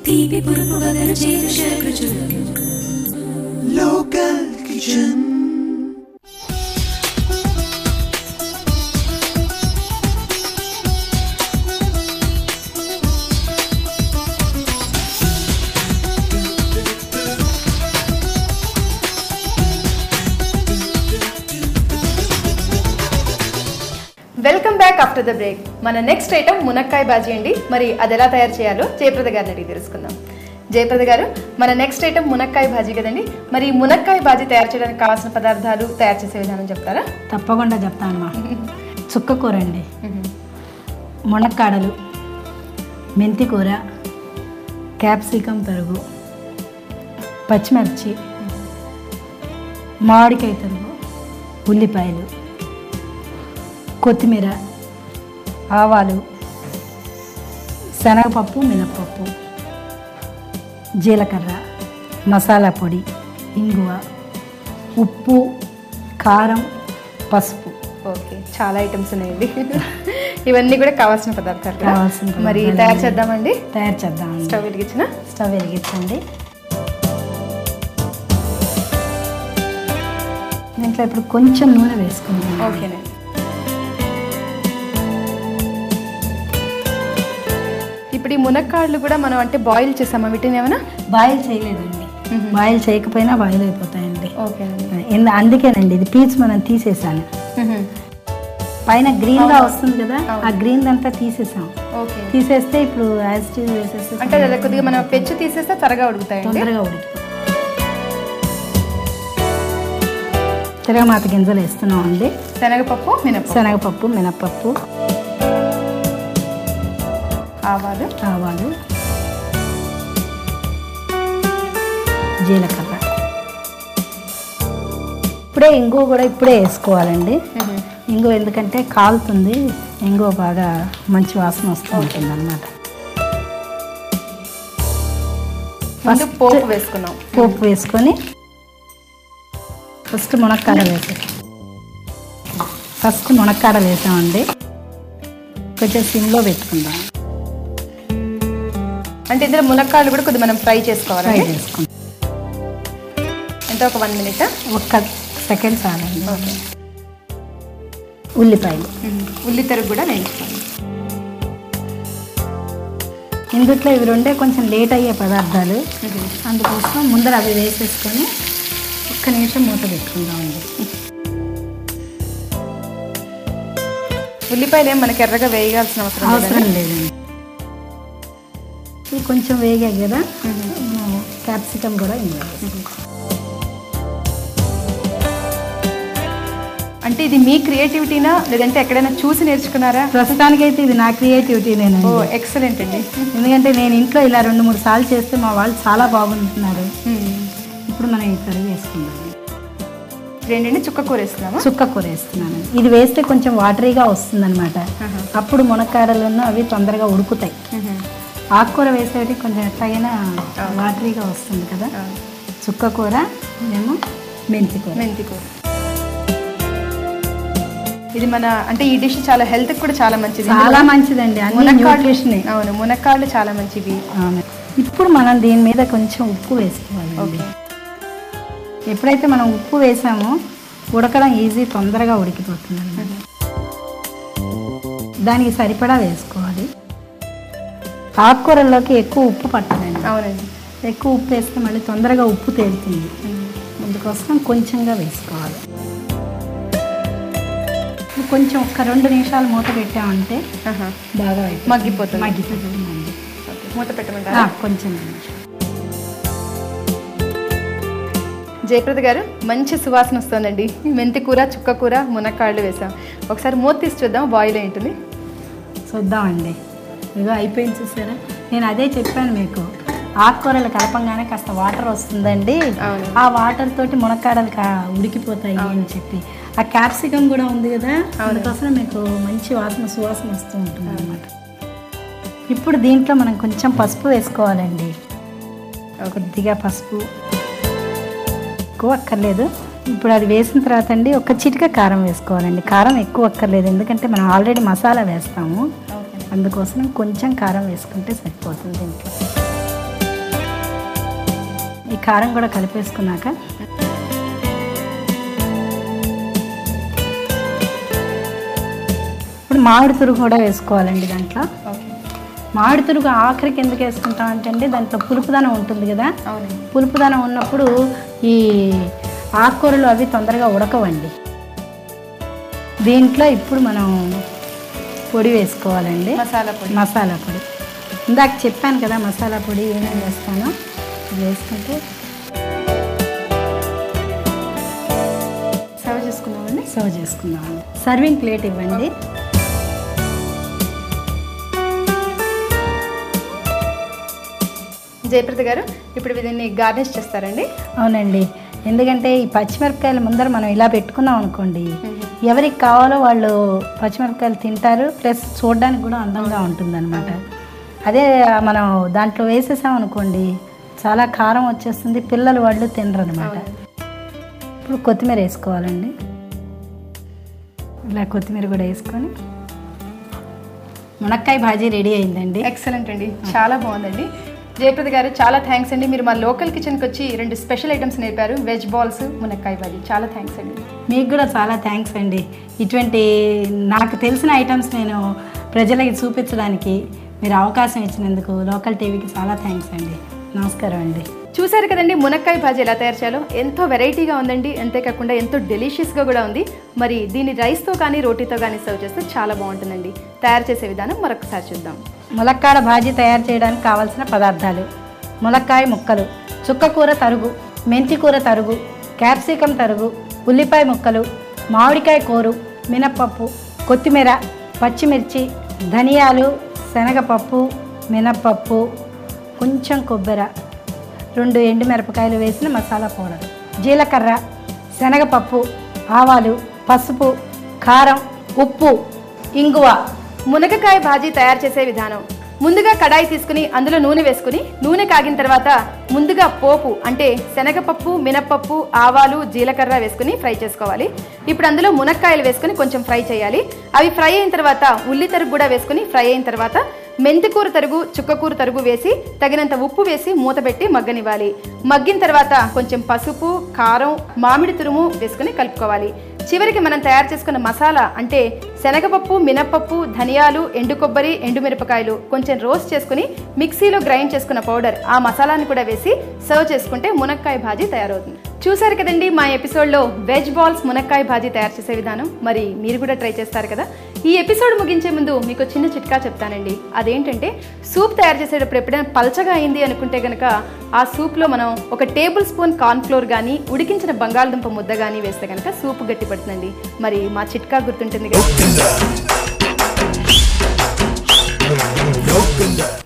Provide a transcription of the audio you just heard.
తీపి పురుపు వగరు చేదు శర్కృచులు Local Kitchen. Welcome back after the break మన నెక్స్ట్ ఐటమ్ మునక్కాయ బాజీ అండి మరి అది ఎలా తయారు చేయాలో జయప్రద గారిని అడిగి తెలుసుకుందాం జయప్రద గారు మన నెక్స్ట్ ఐటమ్ మునక్కాయ బాజీ కదండి మరి ఈ మునక్కాయ బాజీ తయారు చేయడానికి కావాల్సిన పదార్థాలు తయారు చేసే విధానం చెప్తారా తప్పకుండా చెప్తానమ్మా చుక్క కూర అండి మునక్కాడలు మెంతి కూర క్యాప్సికం తరుగు పచ్చిమిర్చి మామిడికాయ తరుగు ఉల్లిపాయలు కొత్తిమీర ఆవాలు శనగపప్పు మినప్పప్పు జీలకర్ర మసాలా పొడి ఇంగువ ఉప్పు కారం పసుపు ఓకే చాలా ఐటమ్స్ ఉన్నాయండి ఇవన్నీ కూడా కావాల్సిన పదార్థాలు కదా? కావాల్సిన మరి పదార్థాలు. తయారు చేద్దామండి తయారు చేద్దామండి స్టవ్ వెలిగించిన స్టవ్ వెలిగించండి దీంట్లో ఇప్పుడు కొంచెం నూనె వేసుకుందాం ఓకేనండి ఇప్పుడు ఈ మునక్కాడలు కూడా మనం అంటే బాయిల్ చేసామా వీటిని ఏమైనా బాయిల్ చేయలేదండి బాయిల్ చేయకపోయినా బాయిల్ అయిపోతాయండి ఓకేనండి ఎందు- అందుకేనండి ఇది పీచు మనం తీసేసాను పైన గ్రీన్ గా వస్తుంది కదా ఆ గ్రీన్ అంతా తీసేసాం ఓకే తీసేస్తే ఇప్పుడు యాజ్ టీజ్ వేసేస్తే అంటే అది కొద్దిగా మనం పెచ్చు తీసేస్తే త్వరగా ఉడుకుతాయండి తొందరగా ఉడికిపోతుంది తిరగమాత గింజలు వేస్తున్నాం అండి శనగపప్పు మినపప్పు శనగపప్పు మినపప్పు ఆవాలు ఆవాలు జీలకర్ర ఇప్పుడే ఇంగువ కూడా ఇప్పుడే వేసుకోవాలండి ఇంగువ ఎందుకంటే కాలుతుంది ఇంగువ బాగా మంచి వాసన వస్తూ ఉంటుంది అనమాట ముందు పోపు వేసుకున్నాం పోపు వేసుకొని ఫస్ట్ మునక్కాడలు వేసాం ఫస్ట్ మునక్కాడలు వేసామండి కొంచెం సిమ్లో పెట్టుకుందాం అంటే ఇందులో మునక్కాడలు కూడా కొద్దిగా మనం ఫ్రై ఫ్రై చేసుకోవాలండి చేసుకుందాం ఎంత ఒక వన్ మినిట్ ఒక్క సెకండ్ చాలండి ఉల్లిపాయలు ఉల్లి తరుగు కూడా వేయించుకోవాలి ఇందుట్లో ఇవి రెండే కొంచెం లేట్ అయ్యే పదార్థాలు అందుకోసం ముందర అవి వేసేసుకొని ఒక్క నిమిషం మూత పెట్టుకుందామండి ఉల్లిపాయలు ఏం మనకి ఎర్రగా వేయాల్సిన అవసరం అవసరం లేదండి లేదండి ఇవి కొంచెం వేగాయి కదా క్యాప్సికమ్ కూడా ఇందులో వేస్తాం. అంటే ఇది మీ క్రియేటివిటీనా లేదంటే ఎక్కడైనా చూసి నేర్చుకున్నారా ప్రస్తుతానికైతే ఇది నా ఓ క్రియేటివిటీనేనండి ఎక్సలెంట్ అండి ఎందుకంటే నేను ఇంట్లో ఇలా రెండు మూడు సార్లు చేస్తే మా వాళ్ళు చాలా బాగుంటున్నారు మ్మ్. ఇప్పుడు మనం ఈ కర్రీ వేసుకుందాం రెండండి చుక్క కూర వేస్తున్నామా చుక్క కూర వేస్తున్నాను ఇది వేస్తే కొంచెం వాటరీగా వస్తుందన్నమాట అప్పుడు మునక్కాడలను అవి తొందరగా ఉడుకుతాయి ఆకుకూర వేసేటి కొంచెం ఎట్లాగైనా వాటరీగా వస్తుంది కదా చుక్క కూర మేము మెంతి కూర మెంతి కూర ఇది మన అంటే ఈ డిష్ చాలా హెల్త్ కూడా చాలా మంచిది చాలా మంచిదండి అన్ని మునక్కాడలు న్యూట్రిషన్ అవును మునక్కాడలు చాలా మంచివి ఇప్పుడు మనం దీని మీద కొంచెం ఉప్పు వేసుకోవాలి ఓకే ఎప్పుడైతే మనం ఉప్పు వేసామో ఉడకడం ఈజీ తొందరగా ఉడికిపోతుంది అన్నమాట. దానికి సరిపడా వేసుకోవాలి ఆకుకూరల్లోకి ఎక్కువ ఉప్పు పట్టదండి అవునండి ఎక్కువ ఉప్పు వేస్తే మళ్ళీ తొందరగా ఉప్పు తేలుతుంది అందుకోసం కొంచెంగా వేసుకోవాలి కొంచెం ఒక్క రెండు నిమిషాలు మూత పెట్టామంటే ఆహా. బాగా అయిపోతుంది. మగ్గిపోతుంది మగ్గిపోతుంది మంది. మూత ఆ, పెట్టమంటారా కొంచెం నిమిషం. జయప్రద గారు మంచి సువాసన వస్తుందండి మెంతి కూర చుక్క కూర మునక్కాడలు వేసాం ఒకసారి మూత తీసి చూద్దాం బాయిల్ అయి ఉంటుంది చూద్దామండి ఇదిగో అయిపోయింది చూసారా నేను అదే చెప్పాను మీకు ఆకుకూరలు కలపంగానే కాస్త వాటర్ వస్తుందండి అవును. ఆ వాటర్ తోటి మునక్కాడలు కా ఉడికిపోతాయి అని చెప్పి ఆ క్యాప్సికం కూడా ఉంది కదా అందుకోసం మీకు మంచి వాసన సువాసన వస్తూ ఉంటుంది అనమాట ఇప్పుడు దీంట్లో మనం కొంచెం పసుపు వేసుకోవాలండి కొద్దిగా పసుపు ఎక్కువ అక్కర్లేదు ఇప్పుడు అది వేసిన తర్వాత అండి ఒక చిటిక కారం వేసుకోవాలండి కారం ఎక్కువ అక్కర్లేదు ఎందుకంటే మనం ఆల్రెడీ మసాలా వేస్తాము అందుకోసం కొంచెం కారం వేసుకుంటే సరిపోతుంది దీంట్లో ఈ కారం కూడా కలిపేసుకున్నాక ఇప్పుడు మామిడి తురుగు కూడా వేసుకోవాలండి దాంట్లో ఓకే మామిడి తురుగు ఆఖరికి ఎందుకు వేసుకుంటాం అంటే అండి దాంట్లో పులుపుదనం ఉంటుంది కదా అవునండి పులుపుదనం ఉన్నప్పుడు ఈ ఆకుకూరలు అవి తొందరగా ఉడకవండి దీంట్లో ఇప్పుడు మనం పొడి వేసుకోవాలండి మసాలా పొడి మసాలా పొడి ఇందాక చెప్పాను కదా మసాలా పొడి ఏమేమి వేస్తానో ఇది వేసుకుంటే సర్వ్ చేసుకుందామండి సర్వ్ చేసుకుందామండి సర్వింగ్ ప్లేట్ ఇవ్వండి జయప్రద గారు ఇప్పుడు దీన్ని గార్నిష్ చేస్తారండి అవునండి ఎందుకంటే ఈ పచ్చిమిరపకాయలు ముందర మనం ఇలా పెట్టుకున్నాం అనుకోండి ఎవరికి కావాలో వాళ్ళు పచ్చిమిరపకాయలు తింటారు ప్లస్ చూడడానికి కూడా అందంగా ఉంటుందన్నమాట అదే మనం దాంట్లో వేసేసాం అనుకోండి చాలా కారం వచ్చేస్తుంది పిల్లలు వాళ్ళు తినరు అనమాట ఇప్పుడు కొత్తిమీర వేసుకోవాలండి ఇలా కొత్తిమీర కూడా వేసుకొని మునక్కాయ భాజీ రెడీ అయిందండి ఎక్సలెంట్ అండి చాలా బాగుందండి జయప్రద గారు చాలా థ్యాంక్స్ అండి మీరు మా లోకల్ కిచెన్కి వచ్చి రెండు స్పెషల్ ఐటమ్స్ నేర్పారు వెజ్ బాల్స్ మునక్కాయ భాజీ చాలా థ్యాంక్స్ అండి మీకు కూడా చాలా థ్యాంక్స్ అండి ఇటువంటి నాకు తెలిసిన ఐటమ్స్ నేను ప్రజలకి చూపించడానికి మీరు అవకాశం ఇచ్చినందుకు లోకల్ టీవీకి చాలా థ్యాంక్స్ అండి నమస్కారం అండి చూసారు కదండి మునక్కాయ భాజీ ఎలా తయారు చేయాలో ఎంతో వెరైటీగా ఉందండి అంతేకాకుండా ఎంతో డెలిషియస్గా కూడా ఉంది మరి దీన్ని రైస్తో కానీ రోటీతో కానీ సర్వ్ చేస్తే చాలా బాగుంటుందండి తయారు చేసే విధానం మరొకసారి చూద్దాం ములక్కాడ భాజీ తయారు చేయడానికి కావలసిన పదార్థాలు ములక్కాయ ముక్కలు చుక్కకూర తరుగు మెంతి కూర తరుగు క్యాప్సికం తరుగు ఉల్లిపాయ ముక్కలు మామిడికాయ కూరు మినప్పప్పు కొత్తిమీర పచ్చిమిర్చి ధనియాలు శనగపప్పు మినప్పప్పు కొంచెం కొబ్బరి రెండు ఎండుమిరపకాయలు వేసిన మసాలా పౌడర్ జీలకర్ర శనగపప్పు ఆవాలు పసుపు కారం ఉప్పు ఇంగువ మునగకాయ భాజీ తయారు చేసే విధానం ముందుగా కడాయి తీసుకుని అందులో నూనె వేసుకుని నూనె కాగిన తర్వాత ముందుగా పోపు అంటే శనగపప్పు మినప్పప్పు ఆవాలు జీలకర్ర వేసుకుని ఫ్రై చేసుకోవాలి ఇప్పుడు అందులో మునక్కాయలు వేసుకుని కొంచెం ఫ్రై చేయాలి అవి ఫ్రై అయిన తర్వాత ఉల్లి తరుగు కూడా వేసుకుని ఫ్రై అయిన తర్వాత మెంతికూర తరుగు చుక్కకూర తరుగు వేసి తగినంత ఉప్పు వేసి మూత పెట్టి మగ్గనివ్వాలి మగ్గిన తర్వాత కొంచెం పసుపు కారం మామిడి తురుము వేసుకుని కలుపుకోవాలి చివరికి మనం తయారు చేసుకున్న మసాలా అంటే శనగపప్పు మినప్పప్పు ధనియాలు ఎండు కొబ్బరి ఎండుమిరపకాయలు కొంచెం రోస్ట్ చేసుకుని మిక్సీలో గ్రైండ్ చేసుకున్న పౌడర్ ఆ మసాలాని కూడా వేసి సర్వ్ చేసుకుంటే మునక్కాయ భాజీ తయారవుతుంది చూసారు కదండి మా ఎపిసోడ్లో వెజ్ బాల్స్ మునక్కాయ భాజీ తయారు చేసే విధానం మరి మీరు కూడా ట్రై చేస్తారు కదా ఈ ఎపిసోడ్ ముగించే ముందు మీకు చిన్న చిట్కా చెప్తానండి అదేంటంటే సూప్ తయారు చేసేటప్పుడు ఎప్పుడైనా పలచగా అయింది అనుకుంటే గనక ఆ సూప్లో మనం ఒక టేబుల్ స్పూన్ కార్న్ఫ్లోర్ కానీ ఉడికించిన బంగాళదుంప ముద్ద కానీ వేస్తే కనుక సూప్ గట్టిపడుతుందండి మరి మా చిట్కా గుర్తుంటుంది కదా Local.